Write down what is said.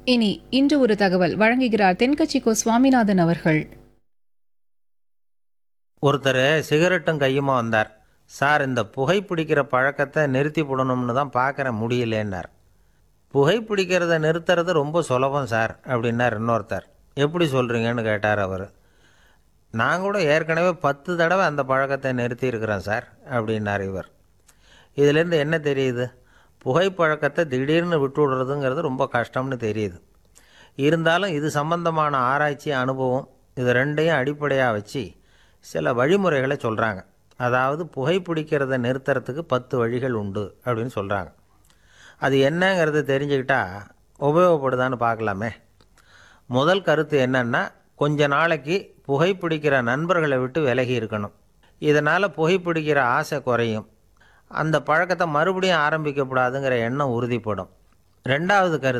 இனி இன்று ஒரு தகவல் வழங்குகிறார் தென்கட்சி கோ சுவாமிநாதன் அவர்கள் ஒருத்தர் சிகரெட்டும் கையுமா வந்தார் சார் இந்த புகை பிடிக்கிற பழக்கத்தை நிறுத்தி போடணும்னு தான் பார்க்குறேன் முடியலேன்னார் புகை பிடிக்கிறத நிறுத்துறது ரொம்ப சுலபம் சார் அப்படின்னார் இன்னொருத்தர் எப்படி சொல்கிறீங்கன்னு கேட்டார் அவர் நான் கூட ஏற்கனவே பத்து தடவை அந்த பழக்கத்தை நிறுத்தி இருக்கிறேன் சார் அப்படின்னார் இவர் இதிலேருந்து என்ன தெரியுது புகைப்பழக்கத்தை திடீர்னு விட்டு விடுறதுங்கிறது ரொம்ப கஷ்டம்னு தெரியுது இருந்தாலும் இது சம்பந்தமான ஆராய்ச்சி அனுபவம் இது ரெண்டையும் அடிப்படையாக வச்சு சில வழிமுறைகளை சொல்கிறாங்க அதாவது புகைப்பிடிக்கிறத நிறுத்துறதுக்கு பத்து வழிகள் உண்டு அப்படின்னு சொல்கிறாங்க அது என்னங்கிறத தெரிஞ்சுக்கிட்டா உபயோகப்படுதான்னு பார்க்கலாமே முதல் கருத்து என்னன்னா கொஞ்ச நாளைக்கு புகைப்பிடிக்கிற நண்பர்களை விட்டு விலகி இருக்கணும் இதனால் புகைப்பிடிக்கிற ஆசை குறையும் அந்த பழக்கத்தை மறுபடியும் ஆரம்பிக்கக்கூடாதுங்கிற எண்ணம் உறுதிப்படும் ரெண்டாவது கருத்து